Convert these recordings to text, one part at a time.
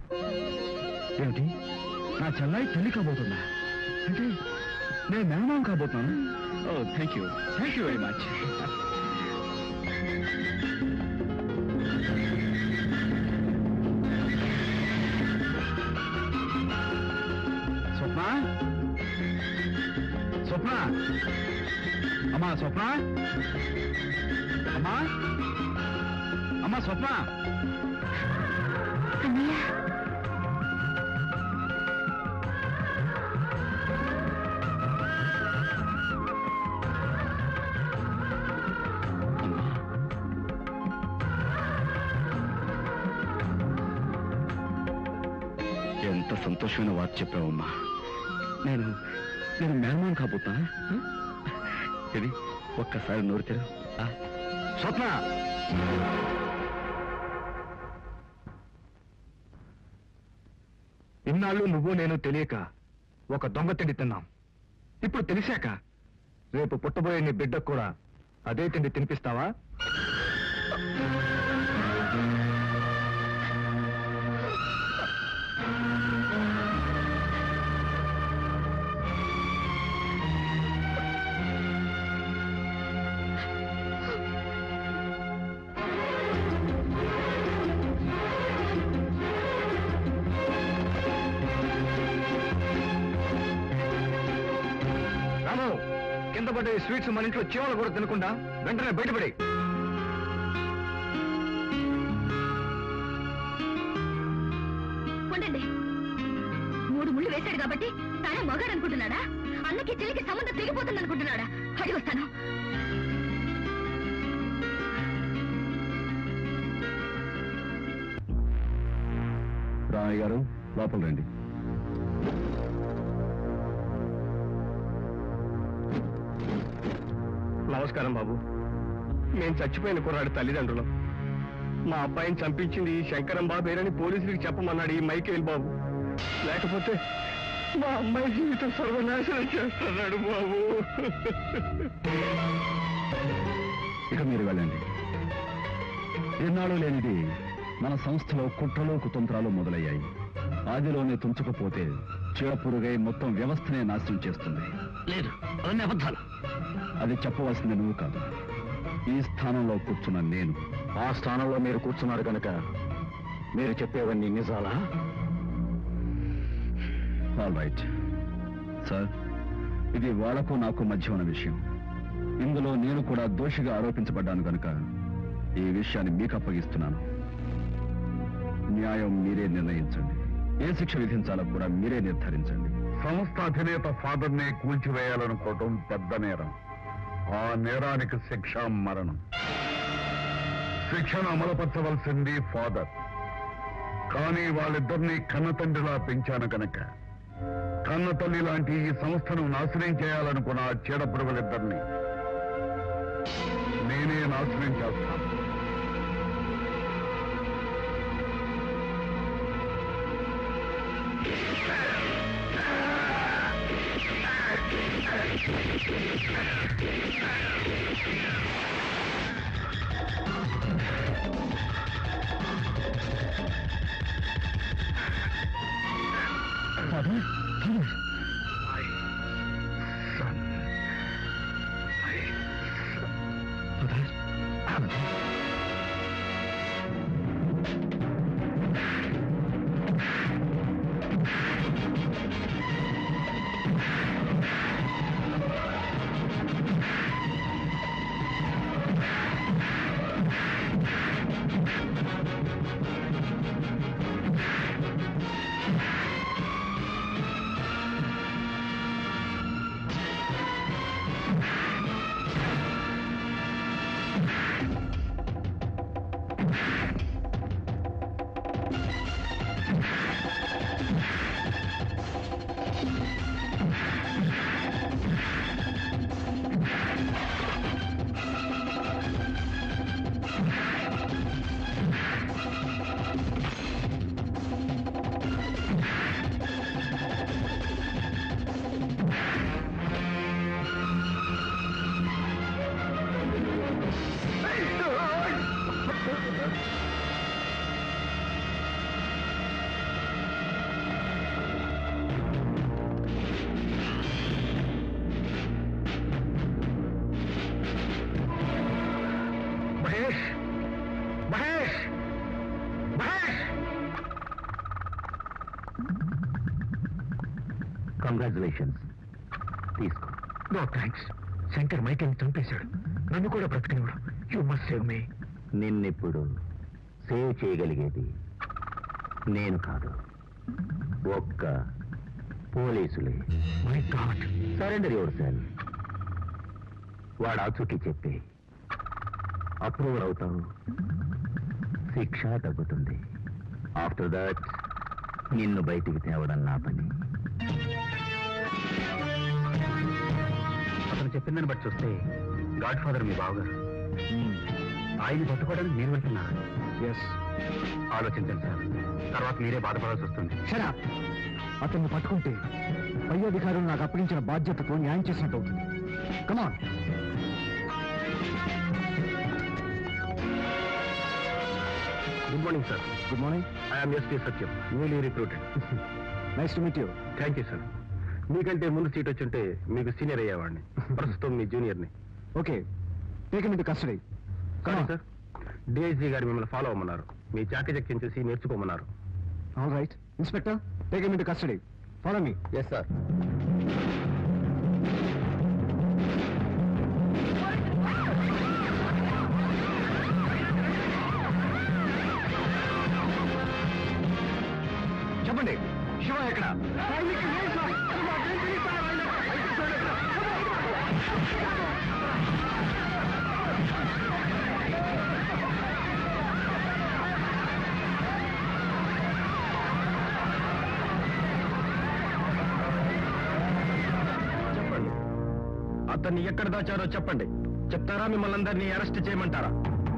ఏమిటి నా చెల్లాయి తల్లి కాబోతుందా అంటే నేను మేనమాం కాబోతున్నాను ఓ thank you thank you very much Swapna Swapna అమ్మా స్వప్న అమ్మా అమ్మా స్వప్న అన్నయ్య అమ్మా ఎంత సంతోషమైన వార్త చెప్పావమ్మా నేను నేను మేనమాన్ కాబోతున్నా ఇది ఒక్కసారి నోరు తెరు ఆ, స్వప్న ఇన్నాళ్ళు నువ్వు నేను తెలియక ఒక దొంగ తిండి తిన్నాం ఇప్పుడు తెలిసాక రేపు పుట్టబోయే నీ బిడ్డకు కూడా అదే తిండి తినిపిస్తావా రాము కింద పడ్డ ఈ స్వీట్స్ మన ఇంట్లో చీమలు కూడా తినకుండా వెంటనే బయటపడి ఉండండి మూడు ముళ్ళు వేశాడు కాబట్టి తానే మగాడు అనుకుంటున్నాడా అన్నకి చెల్లికి సంబంధం తెగిపోతుంది అనుకుంటున్నాడా అడిగి వస్తాను రామయ్య గారు లోపల రండి నమస్కారం బాబు నేను చచ్చిపోయిన కుర్రాడి తల్లిదండ్రులు మా అబ్బాయిని చంపించింది ఈ శంకరం బాబేరని పోలీసులకు చెప్పమన్నాడు ఈ మైకేల్ బాబు లేకపోతే మా అమ్మాయి జీవితం సర్వనాశనం చేస్తున్నాడు బాబు ఇక మీరు వెళ్ళండి ఎన్నాళ్ళు లేనిది మన సంస్థలో కుట్రలు కుతంత్రాలు మొదలయ్యాయి ఆదిలోనే తుంచకపోతే చీడపురుగై మొత్తం వ్యవస్థనే నాశనం చేస్తుంది లేదు అవన్నీ అబద్ధాలు అది చెప్పవలసింది నువ్వు కాదు ఈ స్థానంలో కూర్చున్న నేను ఆ స్థానంలో మీరు కూర్చున్నారు కనుక మీరు చెప్పేవన్నీ నిజాలా ఆల్ రైట్ సార్ ఇది వాళ్లకు నాకు మధ్య ఉన్న విషయం ఇందులో నేను కూడా దోషిగా ఆరోపించబడ్డాను కనుక ఈ విషయాన్ని మీకు అప్పగిస్తున్నాను న్యాయం మీరే నిర్ణయించండి ఏ శిక్ష విధించాలో కూడా మీరే నిర్ధారించండి సంస్థ అధినేత ఫాదర్ నే కూల్చివేయాలనుకోవటం పెద్ద నేరం ఆ నేరానికి శిక్ష మరణం శిక్షను అమలుపరచవలసింది ఫాదర్ కానీ వాళ్ళిద్దరినీ కన్న తండ్రిలా పెంచాను కనుక కన్న తల్లి లాంటి ఈ సంస్థను నాశనం చేయాలనుకున్న ఆ చీడపురుగులిద్దరిని నేనే నాశనం చేస్తాను ఆ కంగ్రాచులేషన్స్ తీసుకో నో థ్యాంక్స్ శంకర్ మైకేల్ని చంపేశాడు నన్ను కూడా బ్రతకనివ్వడు యు మస్ట్ సేవ్ మీ నిన్నిప్పుడు సేవ్ చేయగలిగేది నేను కాదు ఒక్క పోలీసులే my god surrender your cell వాడు ఆచూకీ చెప్పి అప్రూవల్ అవుతావు శిక్ష తగ్గుతుంది ఆఫ్టర్ దట్ నిన్ను బయటికి తేవడం నా పని అతను చెప్పిందని బట్టి చూస్తే గాడ్ ఫాదర్ మీ బావగారు ఆయన పట్టుకోవడానికి నేను వెళ్తున్నా ఎస్ ఆలోచించండి సార్ తర్వాత మీరే బాధపడాల్సి వస్తుంది సరే అతన్ని పట్టుకుంటే పై అధికారులు నాకు అప్పగించిన బాధ్యతకు న్యాయం చేసినట్టు అవుతుంది come on good morning sir good morning I'm SP Satyam newly recruited nice to meet you thank you sir మీకంటే ముందు సీట్ వచ్చుంటే మీకు సీనియర్ అయ్యేవాడిని ప్రస్తుతం మీ జూనియర్ని ఓకే టేక్ ఇన్ కస్టడీ కానీ సార్ డిఐజీ గారు మిమ్మల్ని ఫాలో అవ్వమన్నారు మీ చాకచక్యం చేసి నేర్చుకోమన్నారు all right inspector take in custody follow me yes sir చెప్పండి శివ ఎక్కడ చెప్పండి అతన్ని ఎక్కడ దాచారో చెప్పండి చెప్తారా మిమ్మల్ని అందరినీ అరెస్ట్ చేయమంటారా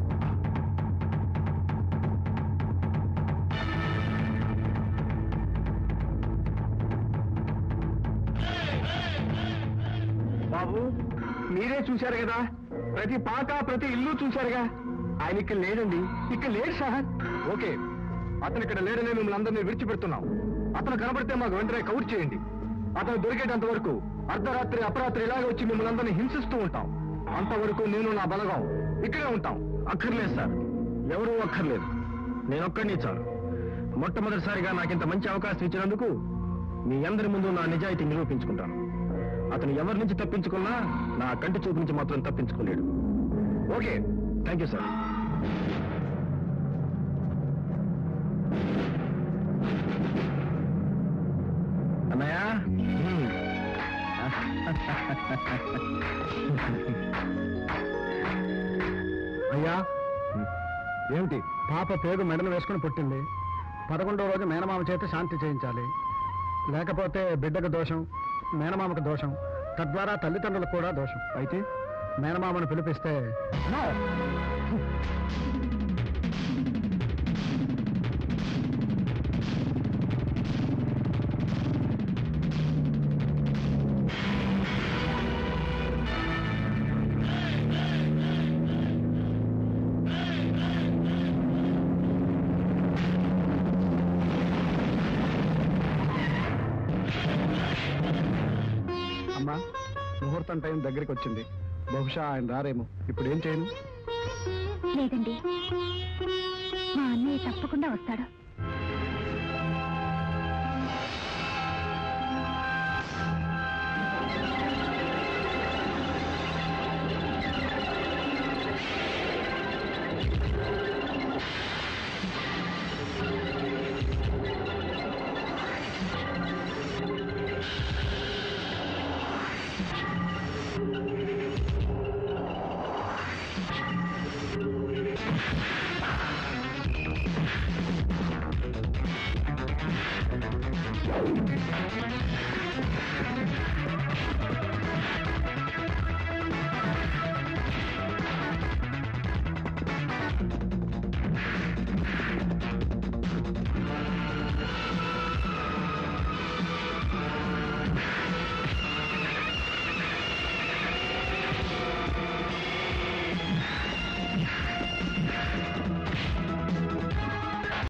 బాబు మీరే చూశారు కదా ప్రతి పాక ప్రతి ఇల్లు చూశారుగా ఆయన ఇక్కడ లేడండి ఇక్కడ లేడు సార్ ఓకే అతను ఇక్కడ లేడనే మిమ్మల్ని అందరినీ విడిచిపెడుతున్నాం అతను కనబడితే మాకు వెంటనే కౌర్ చేయండి అతను దొరికేటంత వరకు అర్ధరాత్రి అపరాత్రి ఇలాగే వచ్చి మిమ్మల్ని అందరినీ హింసిస్తూ ఉంటాం అంతవరకు నేను నా బలగం ఇక్కడే ఉంటాం అక్కర్లేదు సార్ ఎవరూ అక్కర్లేదు నేనొక్కడిని చాలు మొట్టమొదటిసారిగా నాకింత మంచి అవకాశం ఇచ్చినందుకు మీ అందరి ముందు నా నిజాయితీ నిరూపించుకుంటాను అతను ఎవరి నుంచి తప్పించుకున్నా నా కంటి చూపు నుంచి మాత్రం తప్పించుకోలేడు ఓకే థ్యాంక్ యూ సార్ అన్నయ్య అయ్యా ఏమిటి పాప పేరు మెడలు వేసుకుని పుట్టింది పదకొండో రోజు మేనమామ చేత శాంతి చేయించాలి లేకపోతే బిడ్డకు దోషం మేనమామకు దోషం తద్వారా తల్లిదండ్రులకు కూడా దోషం అయితే మేనమామను పిలిపిస్తే "No!" అమ్మా ముహూర్తం టైం దగ్గరికి వచ్చింది బహుశా ఆయన రారేమో ఇప్పుడు ఏం చేయను లేదండి మా అన్నయ్య తప్పకుండా వస్తాడు Thank